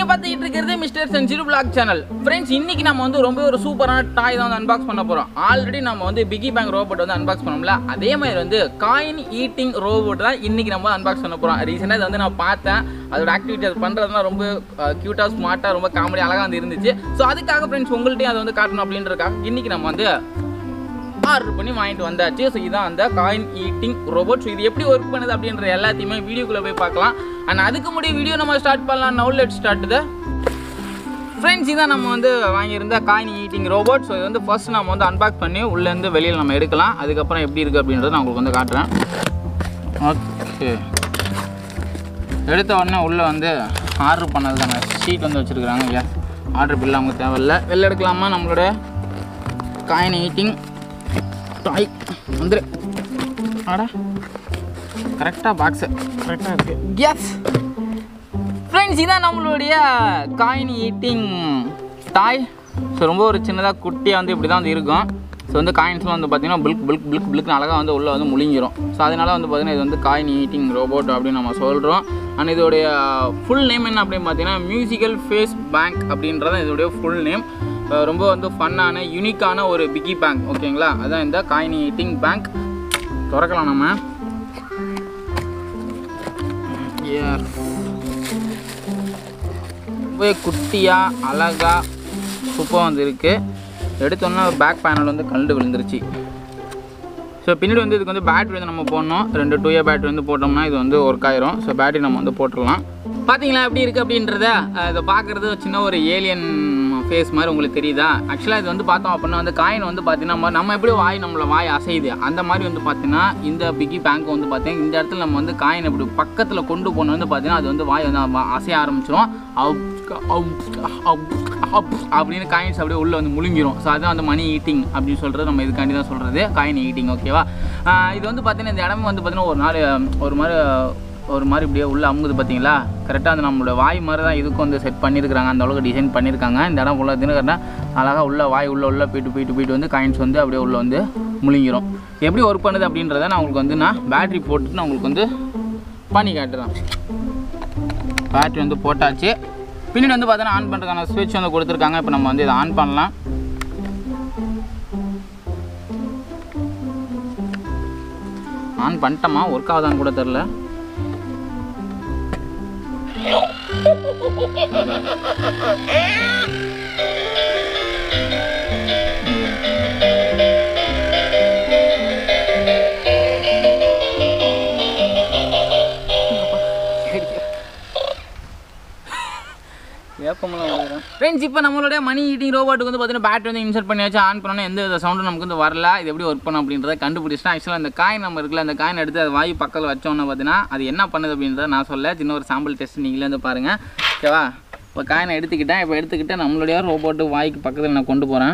நீங்க பார்த்துக்கிட்டு இருக்கிறது mister sensitive black channel friends இன்னைக்கு நம்ம வந்து ரொம்ப ஒரு சூப்பரான டாய் தான் வந்து அன்பாக்ஸ் பண்ண போறோம் ஆல்ரெடி நம்ம வந்து பிகி பேங்க் ரோபோட் வந்து அன்பாக்ஸ் பண்ணோம்ல அதே மாதிரி வந்து காயின் ஈட்டிங் ரோபோட் தான் இன்னைக்கு நம்ம அன்பாக்ஸ் பண்ண போறோம் ரீசெண்டாக இதை வந்து நான் பார்த்தேன் அதோட ஆக்டிவிட்டி அது பண்றதுலாம் ரொம்ப கியூட்டா ஸ்மார்ட்டா ரொம்ப காமெடி அழகா வந்து இருந்துச்சு ஸோ அதுக்காக ஃப்ரெண்ட்ஸ் உங்கள்ட்டையும் அதை வந்து காட்டணும் அப்படின்றதுக்காக இன்னைக்கு நம்ம வந்து ஆர்டர் பண்ணி வாங்கிட்டு வந்தாச்சு ஸோ இதான் அந்த காயின் ஈட்டிங் ரோபோட் ஸோ இது எப்படி ஒர்க் பண்ணுது அப்படின்ற எல்லாத்தையுமே வீடியோக்குள்ளே போய் பார்க்கலாம் அண்ட் அதுக்கு முன்னாடி வீடியோ நம்ம ஸ்டார்ட் பண்ணலாம் now let start the friends இதான் நம்ம வந்து வாங்கியிருந்த காயின் ஈட்டிங் ரோபோட் ஸோ இது வந்து ஃபர்ஸ்ட் நம்ம வந்து அன்பாக்ஸ் பண்ணி உள்ளேருந்து வெளியில் நம்ம எடுக்கலாம் அதுக்கப்புறம் எப்படி இருக்குது அப்படின்றத நான் உங்களுக்கு வந்து காட்டுறேன் ஓகே எடுத்த உடனே உள்ளே வந்து ஆர்டர் பண்ணதுக்கான ஷீட் வந்து வச்சுருக்குறாங்க ஐயா ஆர்டர் பில் நமக்கு தேவையில்லை வெளில எடுக்கலாமா நம்மளோட காயின் ஈட்டிங் டாய் வந்துரு ஆடா கரெக்டாக பாக்ஸு கரெக்டாக இருக்கு எஸ் ஃப்ரெண்ட்ஸ் இதான் நம்மளுடைய காயின் ஈட்டிங் டாய் ஸோ ரொம்ப ஒரு சின்னதாக குட்டியாக வந்து இப்படி தான் வந்து இருக்கும் ஸோ வந்து காயின்ஸ்லாம் வந்து பார்த்தீங்கன்னா பில்க் பில்க் பில்க் பில்க்னு அழகாக வந்து உள்ளே வந்து முழுங்கிரும் ஸோ அதனால வந்து பார்த்தீங்கன்னா இது வந்து காயின் ஈட்டிங் ரோபோட் அப்படின்னு நம்ம சொல்கிறோம் அண்ட் இதோடைய ஃபுல் நேம் என்ன அப்படின்னு பார்த்தீங்கன்னா மியூசிக்கல் ஃபேஸ் பேங்க் அப்படின்றது இதோடைய ஃபுல் நேம் ரொம்ப வந்து ஃபன்னான யூனிக்கான ஒரு பிக்கி பேங்க் ஓகேங்களா அதான் இந்த காயின் ஈட்டிங் பேங்க் திறக்கலாம் நம்ம Yeah. ரொம்பவே குட்டியாக அழகாக சூப்பராக வந்து இருக்குது எடுத்தோன்னா பேக் பேனல் வந்து கலண்டு விழுந்துருச்சு ஸோ பின்னாடி வந்து இதுக்கு வந்து பேட்டரி வந்து நம்ம போடணும் ரெண்டு டூ இயர் பேட்டரி வந்து போட்டோம்னா இது வந்து ஒர்க் ஆயிரும் ஸோ பேட்டரி நம்ம வந்து போட்டுடலாம் பார்த்தீங்களா எப்படி இருக்குது அப்படின்றத அஹ் இதை பார்க்குறது சின்ன ஒரு ஏலியன் ஃபேஸ் மாதிரி உங்களுக்கு தெரியுதா ஆக்சுவலாக இது வந்து பார்த்தோம் அப்படின்னா வந்து காயின் வந்து பார்த்தீங்கன்னா நம்ம- நம்ம எப்படி வாய் நம்மள வாய் அசையுது அந்த மாதிரி வந்து பார்த்தீங்கன்னா இந்த பிக்கி பேங்க் வந்து பார்த்தீங்கன்னா இந்த இடத்துல நம்ம வந்து காயின் இப்படி பக்கத்தில் கொண்டு போன வந்து பார்த்தீங்கன்னா அது வந்து வாய் வந்து அ- அசைய ஆரம்பிச்சிரும் அவுப், அவுப், அவுப், அவுப் அப்படின்னு காயின்ஸ் அப்படியே உள்ளே வந்து முழுங்கிரும் ஸோ அதுதான் வந்து மணி ஈட்டிங் அப்படின்னு சொல்கிறது நம்ம இதுக்காண்டி தான் சொல்கிறது காயின் ஈட்டிங் ஓகேவா ஆஹ் இது வந்து பார்த்தீங்கன்னா இந்த இடமே வந்து பார்த்தீங்கன்னா ஒரு நாள் ஒரு மாதிரி ஒரு மாதிரி இப்படியே உள்ளே அமுகுது பார்த்தீங்களா கரெக்டாக அந்த நம்மளோட வாய் மாதிரி தான் இதுக்கும் வந்து செட் பண்ணியிருக்காங்க அந்த அளவுக்கு டிசைன் பண்ணியிருக்காங்க இந்த இடம் உள்ள இதுன்னு கரெக்டாக அழகாக உள்ள வாய் உள்ள உள்ள போயிட்டு போயிட்டு போயிட்டு வந்து காயின்ஸ் வந்து அப்படியே உள்ள வந்து முழுங்கிரும் எப்படி ஒர்க் பண்ணுது அப்படின்றத நான் உங்களுக்கு வந்து நான் பேட்டரி போட்டுட்டு நான் உங்களுக்கு வந்து பண்ணி காட்டுறேன் பேட்டரி வந்து போட்டாச்சு பின்னாடி வந்து பார்த்தீங்கன்னா ஆன் பண்ணுறதுக்கான ஸ்விட்ச் வந்து கொடுத்துருக்காங்க இப்போ நம்ம வந்து இதை ஆன் பண்ணலாம் ஆன் பண்ணிட்டோமா ஒர்க் ஆகுதான்னு கூட தெரில ஃப்ரெண்ட்ஸ் இப்போ நம்மளுடைய மணி ஈட்டிங் ரோபோட்டுக்கு வந்து பார்த்தீங்கன்னா பேட்டரி வந்து இன்சர்ட் பண்ணி வச்சு ஆன் பண்ணோன்னா எந்த வித சவுண்டும் நமக்கு வந்து வரல இது எப்படி ஒர்க் பண்ணும் அப்படின்றத கண்டுபிடிச்சிட்டா ஆக்சுவலாக அந்த காயின் நம்ம இருக்குல்ல அந்த காயின் எடுத்து அது வாயு பக்கத்தில் வச்சோன்னே பார்த்தீங்கன்னா அது என்ன பண்ணுது அப்படின்றத நான் சொல்ல சின்ன ஒரு சாம்பிள் டெஸ்ட் நீங்களே வந்து பாருங்கள் ஓகேவா இப்போ காயினை எடுத்துக்கிட்டேன் இப்போ எடுத்துக்கிட்டு நம்மளுடைய ரோபோட்டு வாய்க்கு பக்கத்தில் நான் கொண்டு போகிறேன்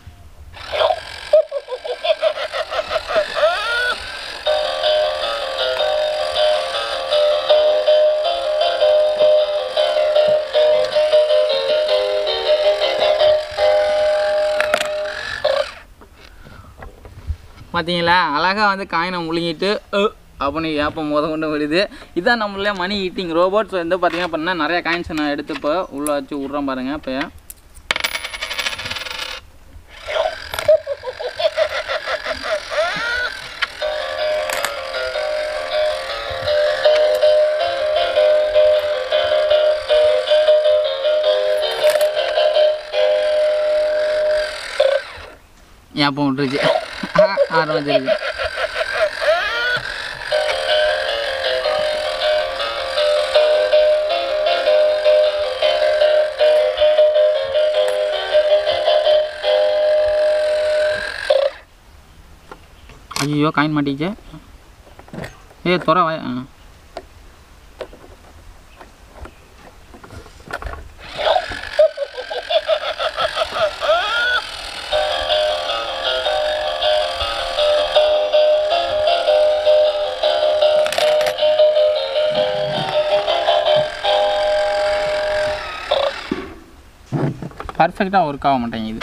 பார்த்தீங்களா அழகாக வந்து காயினை முழுங்கிட்டு அ, அப்படின்னு ஏப்பம் முத கொண்டு வருது இதான் நம்மளே மணி ஈட்டிங் ரோபோட் ஸோ வந்து பார்த்தீங்கன்னா பண்ணா நிறைய காயின்ஸ் நான் எடுத்து இப்போ உள்ளே வச்சு விட்றேன் பாருங்க இப்போ ஏப்பம் விட்டுருச்சு ஆரம்பிச்சிருக்கு ஐயோ காயின் மாட்டிச்சு ஏ துற வாய ஆ. பர்ஃபெக்டாக ஒர்க் ஆக மாட்டேங்குது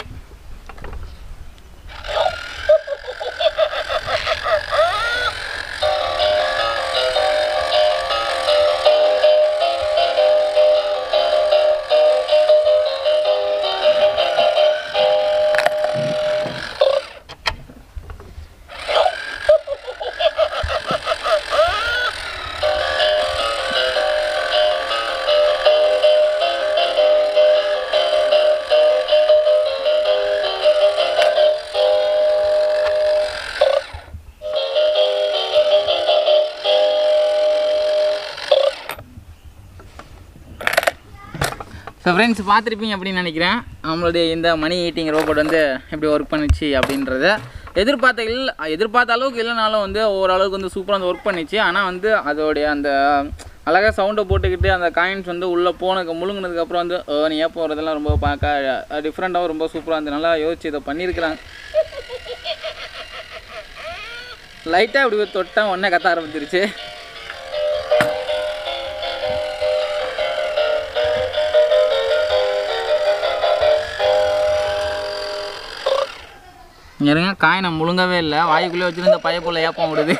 ஸோ ஃப்ரெண்ட்ஸ் பார்த்துருப்பீங்க அப்படின்னு நினைக்கிறேன் நம்மளுடைய இந்த மணி ஈட்டிங் ரோபோட் வந்து எப்படி ஒர்க் பண்ணுச்சு அப்படின்றத எதிர்பார்த்த இல்லை எதிர்பார்த்த அளவுக்கு இல்லைனாலும் வந்து ஓரளவுக்கு வந்து சூப்பராக வந்து ஒர்க் பண்ணிச்சு ஆனால் வந்து அதோடைய அந்த அழகாக சவுண்டை போட்டுக்கிட்டு அந்த காயின்ஸ் வந்து உள்ளே போனதுக்கு முழுங்கினதுக்கப்புறம் வந்து ஏர்னியாக போகிறதெல்லாம் ரொம்ப பார்க்க டிஃப்ரெண்ட்டாகவும் ரொம்ப சூப்பராக இருந்து நல்லா யோசிச்சு இதை பண்ணியிருக்கிறாங்க லைட்டாக அப்படி தொட்டேன் உடனே கத்த ஆரம்பிச்சிருச்சு இங்க இருங்க காயினை முழுங்கவே இல்லை வாய்க்குள்ளே வச்சுருந்து பையப்புள்ள ஏப்பம் விடுது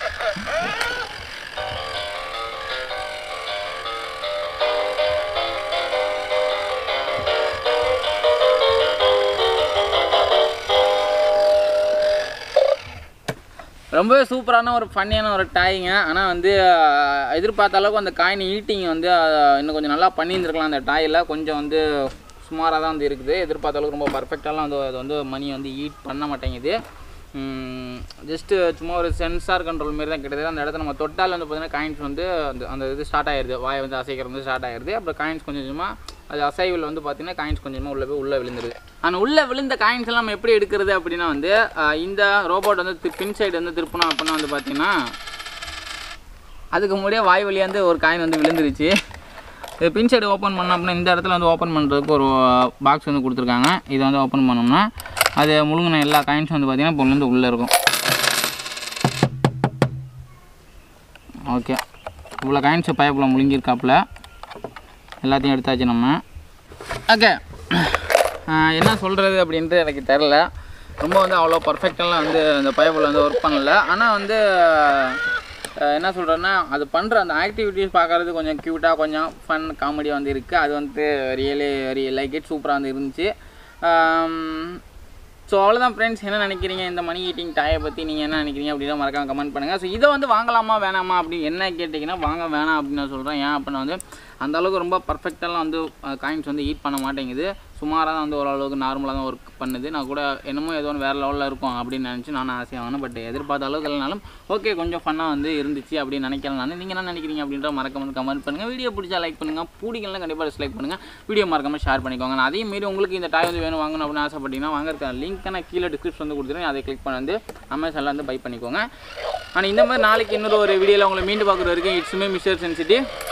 ரொம்பவே சூப்பரான ஒரு ஃபன்னியான ஒரு டாய்ங்க ஆனால் வந்து அஹ், எதிர்பார்த்த அளவுக்கு அந்த காயின் ஈட்டிங் வந்து அஹ், இன்னும் கொஞ்சம் நல்லா பண்ணியிருந்துருக்கலாம் அந்த டாயில் கொஞ்சம் வந்து சுமாராக தான் வந்து இருக்குது எதிர்பார்த்த அளவுக்கு ரொம்ப பர்ஃபெக்டாலாம் வந்து அது வந்து மணி வந்து ஈட் பண்ண மாட்டேங்குது ஜஸ்ட்டு சும்மா ஒரு சென்சார் கண்ட்ரோல் மாரி தான் கிட்டத்தட்ட அந்த இடத்துல நம்ம தொட்டால் வந்து பார்த்தீங்கன்னா காயின்ஸ் வந்து அந்த அந்த இது ஸ்டார்ட் ஆயிடுது வாய் வந்து அசைக்கிறது வந்து ஸ்டார்ட் ஆயிடுது அப்புறம் காயின்ஸ் கொஞ்சம் கொஞ்சமாக அது அசைவில் வந்து பார்த்தீங்கன்னா காயின்ஸ் கொஞ்சமாக உள்ளே போய் உள்ளே விழுந்துருது ஆனால் உள்ளே விழுந்த காயின்ஸ் எல்லாம் நம்ம எப்படி எடுக்கிறது அப்படின்னா வந்து அஹ், இந்த ரோபோட் வந்து தி- பின் சைடு வந்து திருப்பணும் அப்படின்னா வந்து பார்த்தீங்கன்னா அதுக்கு முன்னாடியே வாய் வழியாக வந்து ஒரு காயின் வந்து விழுந்துருச்சு இது பின் சைடு ஓப்பன் பண்ணோம் அப்படின்னா இந்த இடத்துல வந்து ஓப்பன் பண்ணுறதுக்கு ஒரு பாக்ஸ் வந்து கொடுத்துருக்காங்க இதை வந்து ஓப்பன் பண்ணோம்னா அது முழுங்கின எல்லா காயின்ஸும் வந்து பார்த்திங்கன்னா இப்போ வந்து உள்ளே இருக்கும் ஓகே இவ்வளோ காயின்ஸ் பயப்புல முழுங்கியிருக்காப்புல எல்லாத்தையும் எடுத்தாச்சு நம்ம ஓகே என்ன சொல்கிறது அப்படின்ட்டு எனக்கு தெரில ரொம்ப வந்து அவ்வளோ பர்ஃபெக்டெல்லாம் வந்து அந்த பயப்புல வந்து ஒர்க் பண்ணல ஆனால் வந்து அஹ், என்ன சொல்கிறேன்னா அது பண்ணுற அந்த ஆக்டிவிட்டீஸ் பார்க்குறது கொஞ்சம் க்யூட்டாக கொஞ்சம் ஃபன் காமெடியாக வந்து இருக்குது அது வந்து ரியலி வெரி லைக் இட் சூப்பராக வந்து இருந்துச்சு ஸோ அவ்வளோதான் ஃப்ரெண்ட்ஸ் என்ன நினைக்கிறீங்க இந்த மணி ஈட்டிங் டாயை பற்றி நீங்கள் என்ன நினைக்கிறீங்க அப்படின்னா மறக்காம கமெண்ட் பண்ணுங்கள் ஸோ இதை வந்து வாங்கலாமா வேணாமா அப்படி என்ன கேட்டிங்கன்னா வாங்க வேணாம் அப்படின்னு நான் சொல்கிறேன் ஏன் அப்படின்னா வந்து அந்த அளவுக்கு ரொம்ப பர்ஃபெக்டாலாம் வந்து காயின்ஸ் வந்து ஈட் பண்ண மாட்டேங்குது சுமாராக தான் வந்து ஓரளவுக்கு நார்மலாக தான் ஒர்க் பண்ணுது நான் கூட என்னமோ ஏதோ ஒன்று வேறு லெவலில் இருக்கும் அப்படின்னு நினச்சி நான் ஆசையாக வாங்கினேன் பட் எதிர்பார்த்த அளவுக்கு இல்லைனாலும் ஓகே கொஞ்சம் ஃபன்னாக வந்து இருந்துச்சு அப்படின்னு நினைக்கிறேன் நான் நீங்கள் என்ன நினைக்கிறீங்க அப்படின்ற மறக்காம வந்து கமெண்ட் பண்ணுங்கள் வீடியோ பிடிச்சா லைக் பண்ணுங்கள் பிடிக்கலாம் கண்டிப்பாக டிஸ்லைக் பண்ணுங்கள் வீடியோ மறக்காம ஷேர் பண்ணிக்கோங்க நான் அதே மாரி உங்களுக்கு இந்த டாய் வந்து வேணும் வாங்கணும் அப்படின்னு ஆசைப்பட்டீங்கன்னா வாங்குறதுக்கான லிங்க் நான் கீழே டிஸ்கிரிப்ஷன் வந்து கொடுத்துருவேன் அதை கிளிக் பண்ணி வந்து அமேசானில் வந்து பை பண்ணிக்கோங்க ஆனால் இந்த மாதிரி நாளைக்கு இன்னொரு ஒரு வீடியோவில் உங்களை மீண்டும் பார்க்குற வரைக்கும் இட்ஸ் மே மிஸ்டர் சென்சிட்டி